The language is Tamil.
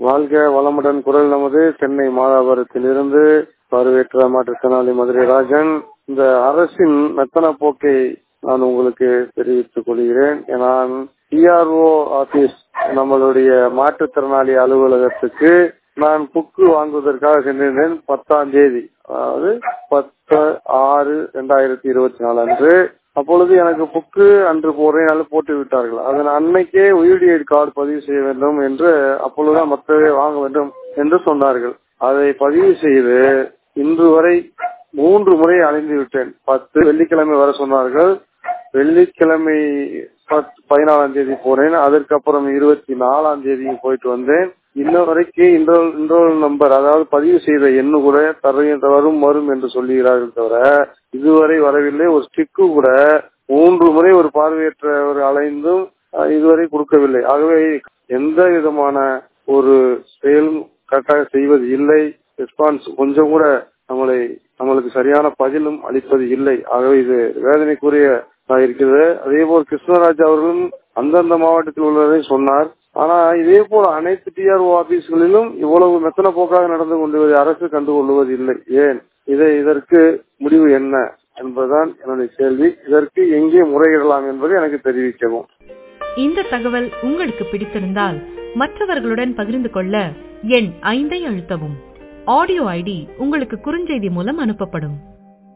வாழ்க வளமுடன் குரல் நமது சென்னை மாதாபுரத்திலிருந்து பார்வையற்ற மாற்றுத்திறனாளி மதுரை ராஜன் இந்த அரசின் மெத்தன போக்கை நான் உங்களுக்கு தெரிவித்துக் கொள்கிறேன் நான் டிஆர்ஓ ஆபீஸ் நம்மளுடைய மாற்றுத்திறனாளி அலுவலகத்துக்கு நான் புக்கு வாங்குவதற்காக சென்றிருந்தேன் பத்தாம் தேதி அதாவது பத்து ஆறு ரெண்டாயிரத்தி இருபத்தி நாலு அன்று அப்பொழுது எனக்கு புக்கு அன்று ஒரே நாள் போட்டு விட்டார்கள் அதன் அன்னைக்கே உயிரிடிஐ கார்டு பதிவு செய்ய வேண்டும் என்று அப்பொழுதுதான் மற்றவை வாங்க வேண்டும் என்று சொன்னார்கள் அதை பதிவு செய்து இன்று வரை மூன்று முறை அலைந்து விட்டேன் பத்து வெள்ளிக்கிழமை வர சொன்னார்கள் வெள்ளிக்கிழமை பதினாலாம் தேதி போனேன் அதற்கப்புறம் இருபத்தி நாலாம் தேதி போயிட்டு வந்தேன் இன்ன வரைக்கும் இன்ரோல் இன்ரோல் நம்பர் அதாவது பதிவு செய்த எண்ணு கூட தரையும் வரும் வரும் என்று சொல்லுகிறார்கள் தவிர இதுவரை வரவில்லை ஒரு ஸ்டிக்கு கூட மூன்று முறை ஒரு பார்வையற்றவர் அலைந்தும் இதுவரை கொடுக்கவில்லை ஆகவே எந்த விதமான ஒரு செயலும் கரெக்டாக செய்வது இல்லை ரெஸ்பான்ஸ் கொஞ்சம் கூட நம்மளை நம்மளுக்கு சரியான பதிலும் அளிப்பது இல்லை ஆகவே இது வேதனைக்குரிய இருக்கிறது அதே போல் கிருஷ்ணராஜ் அவர்களும் அந்தந்த மாவட்டத்தில் உள்ளதை சொன்னார் ஆனா இதே போல அனைத்து டிஆர்ஓ ஆபீஸ்களிலும் இவ்வளவு மெத்தன போக்காக நடந்து கொண்டு அரசு கண்டுகொள்வது இல்லை ஏன் இதை இதற்கு முடிவு என்ன என்பதுதான் என்னுடைய கேள்வி இதற்கு எங்கே முறையிடலாம் என்பதை எனக்கு தெரிவிக்கவும் இந்த தகவல் உங்களுக்கு பிடித்திருந்தால் மற்றவர்களுடன் பகிர்ந்து கொள்ள எண் ஐந்தை அழுத்தவும் ஆடியோ ஐடி உங்களுக்கு குறுஞ்செய்தி மூலம் அனுப்பப்படும்